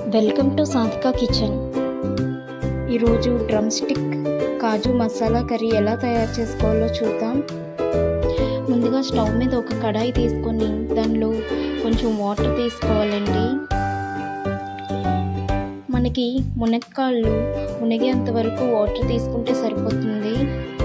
welcome to Sadhika kitchen ఈరోజు drumstick kaju masala curry ఎలా తయారు చేసుకోవాలో చూద్దాం ముందుగా స్టవ్ మీద ఒక కడాయి తీసుకొని దానిలో కొంచెం వాటర్ తీసుకోవాలండి మనకి మునక్కాళ్ళు మునిగేంత వరకు వాటర్ తీసుకుంటే సరిపోతుంది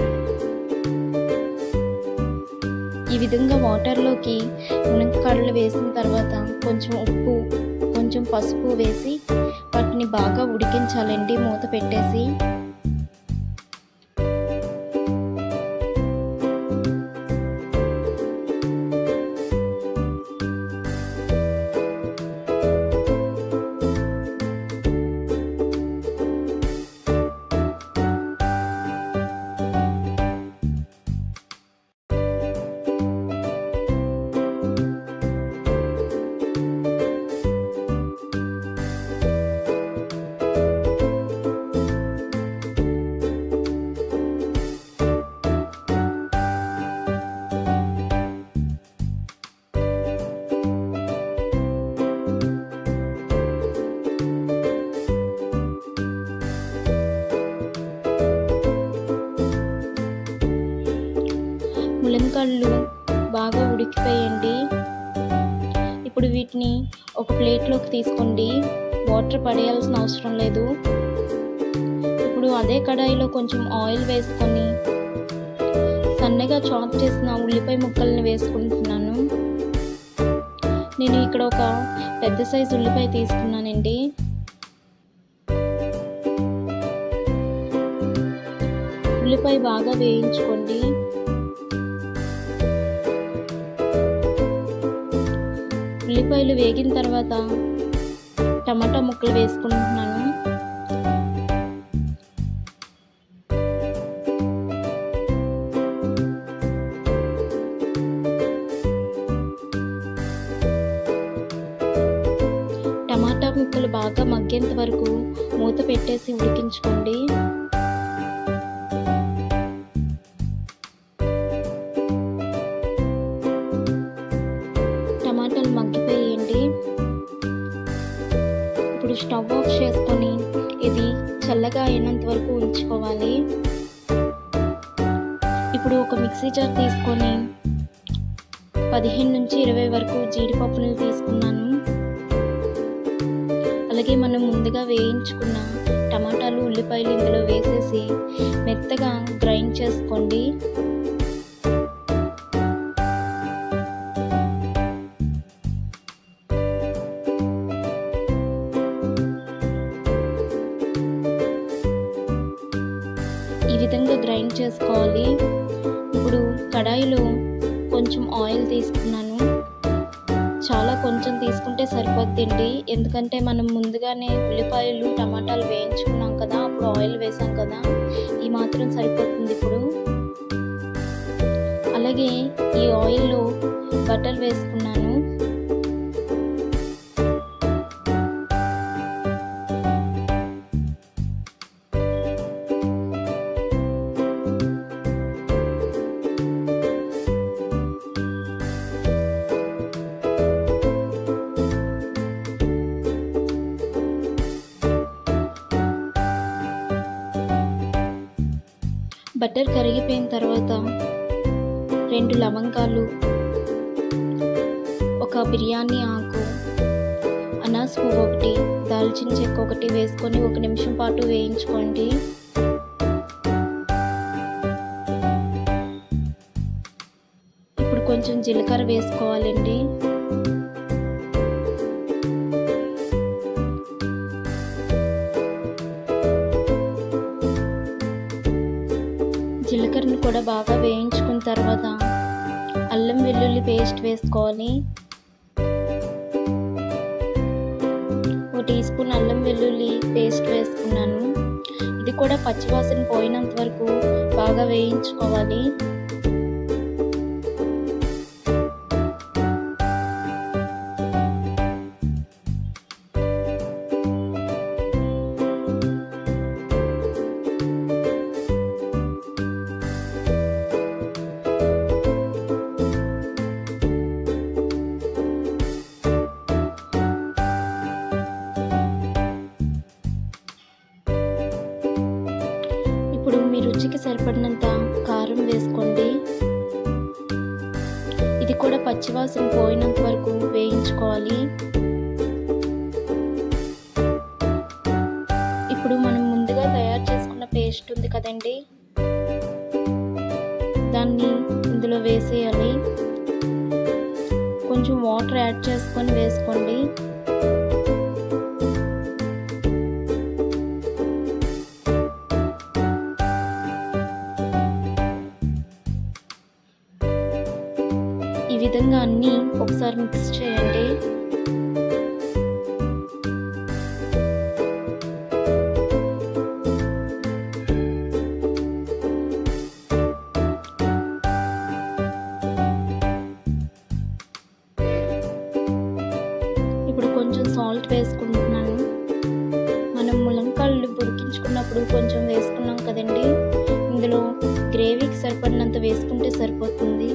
ఈ విధంగా వాటర్లోకి మునక్కాడలు వేసిన తర్వాత కొంచెం ఉప్పు కొంచెం పసుపు వేసి వాటిని బాగా ఉడికించాలండి మూత పెట్టేసి ములంకాళ్ళు బాగా ఉడికిపోయండి ఇప్పుడు వీటిని ఒక ప్లేట్లోకి తీసుకోండి వాటర్ పడేయాల్సిన అవసరం లేదు ఇప్పుడు అదే కడాయిలో కొంచెం ఆయిల్ వేసుకొని సన్నగా చాప్ చేసిన ఉల్లిపాయ ముక్కల్ని వేసుకుంటున్నాను నేను ఇక్కడ ఒక పెద్ద సైజు ఉల్లిపాయ తీసుకున్నానండి ఉల్లిపాయ బాగా వేయించుకోండి ఉల్లిపాయలు వేగిన తర్వాత టమాటా ముక్కలు వేసుకుంటున్నాను టమాటా ముక్కలు బాగా మగ్గేంత వరకు మూత పెట్టేసి ఉడికించుకోండి టమాటాలు మగ్గిపోయేయండి ఇప్పుడు స్టవ్ ఆఫ్ చేసుకొని ఇది చల్లగా అయినంత వరకు ఉంచుకోవాలి ఇప్పుడు ఒక మిక్సీ జార్ తీసుకొని పదిహేను నుంచి ఇరవై వరకు జీడిపప్పులు తీసుకున్నాను అలాగే మనం ముందుగా వేయించుకున్న టమాటాలు ఉల్లిపాయలు ఇందులో వేసేసి మెత్తగా గ్రైండ్ చేసుకోండి ఈ విధంగా గ్రైండ్ చేసుకోవాలి ఇప్పుడు కడాయిలో కొంచెం ఆయిల్ తీసుకున్నాను చాలా కొంచెం తీసుకుంటే సరిపోద్దండి ఎందుకంటే మనం ముందుగానే ఉల్లిపాయలు టమాటాలు వేయించుకున్నాం కదా అప్పుడు ఆయిల్ వేసాం కదా ఈ మాత్రం సరిపోతుంది ఇప్పుడు అలాగే ఈ ఆయిల్లో బటర్ వేసుకున్నాను బటర్ కరిగిపోయిన తర్వాత రెండు లవంగాలు ఒక బిర్యానీ ఆకు అనాస్ పువ్వు ఒకటి దాల్చిన చెక్క ఒకటి వేసుకొని ఒక నిమిషం పాటు వేయించుకోండి ఇప్పుడు కొంచెం జీలకర్ర వేసుకోవాలండి జీలకర్రను కూడా బాగా వేయించుకున్న తర్వాత అల్లం వెల్లుల్లి పేస్ట్ వేసుకోవాలి ఒక టీ స్పూన్ అల్లం వెల్లుల్లి పేస్ట్ వేసుకున్నాను ఇది కూడా పచ్చివాసన పోయినంత వరకు బాగా వేయించుకోవాలి సరిపడినంత కారం వేసుకోండి ఇది కూడా పచ్చివాసన పోయినంత వరకు వేయించుకోవాలి ఇప్పుడు మనం ముందుగా తయారు చేసుకున్న పేస్ట్ ఉంది కదండి దాన్ని ఇందులో వేసేయాలి కొంచెం వాటర్ యాడ్ చేసుకొని వేసుకోండి ఈ విధంగా అన్నీ ఒకసారి మిక్స్ చేయండి ఇప్పుడు కొంచెం సాల్ట్ వేసుకుంటున్నాను మనం ములంకాళ్ళు ఉడికించుకున్నప్పుడు కొంచెం వేసుకున్నాం కదండి ఇందులో గ్రేవీకి సరిపడినంత వేసుకుంటే సరిపోతుంది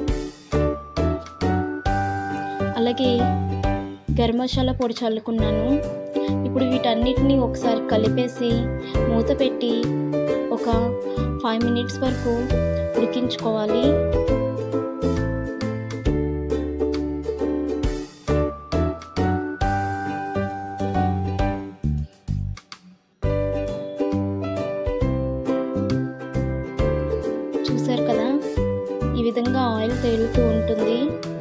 అలాగే గరం మసాలా పొడి చల్లుకున్నాను ఇప్పుడు వీటన్నిటిని ఒకసారి కలిపేసి మూత పెట్టి ఒక ఫైవ్ మినిట్స్ వరకు ఉడికించుకోవాలి చూసారు కదా ఈ విధంగా ఆయిల్ తేలుతూ ఉంటుంది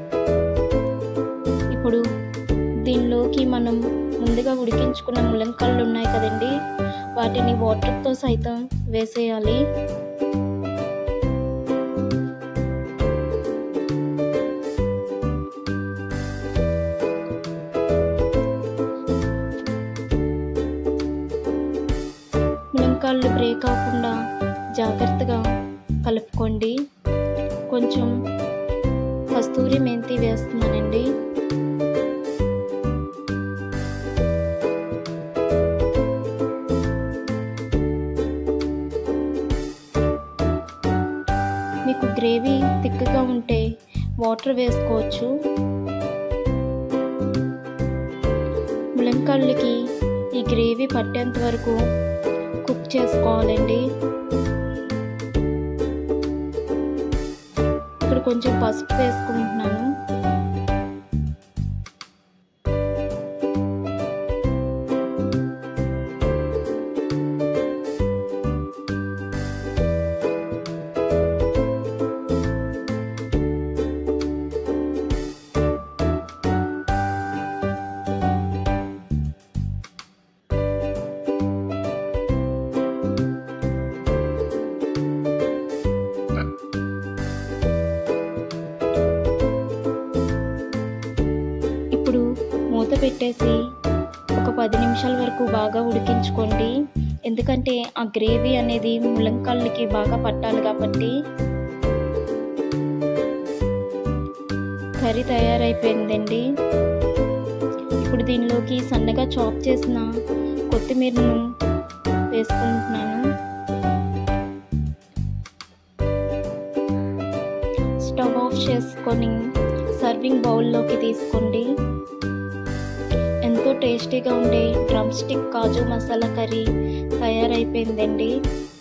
ఇప్పుడు దీనిలోకి మనం ముందుగా ఉడికించుకున్న ములంకాళ్ళు ఉన్నాయి కదండి వాటిని వాటర్తో సైతం వేసేయాలి ములంకాళ్ళు బ్రేక్ కాకుండా జాగ్రత్తగా కలుపుకోండి కొంచెం కస్తూరి మెంతి వేస్తున్నానండి మీకు గ్రేవీ తిక్కగా ఉంటే వాటర్ వేసుకోవచ్చు ములంకాళ్ళకి ఈ గ్రేవీ పట్టేంత వరకు కుక్ చేసుకోవాలండి ఇక్కడ కొంచెం పసుపు వేసుకుంటున్నాను ఇప్పుడు మూత పెట్టేసి ఒక పది నిమిషాల వరకు బాగా ఉడికించుకోండి ఎందుకంటే ఆ గ్రేవీ అనేది ములంకాళ్ళకి బాగా పట్టాలి కాబట్టి కర్రీ తయారైపోయిందండి ఇప్పుడు దీనిలోకి సన్నగా చాప్ చేసిన కొత్తిమీరను వేసుకుంటున్నాను స్టవ్ ఆఫ్ చేసుకొని సర్వింగ్ బౌల్లోకి తీసుకోండి ఎంతో టేస్టీగా ఉండే drumstick kaju masala curry తయారైపోయిందండి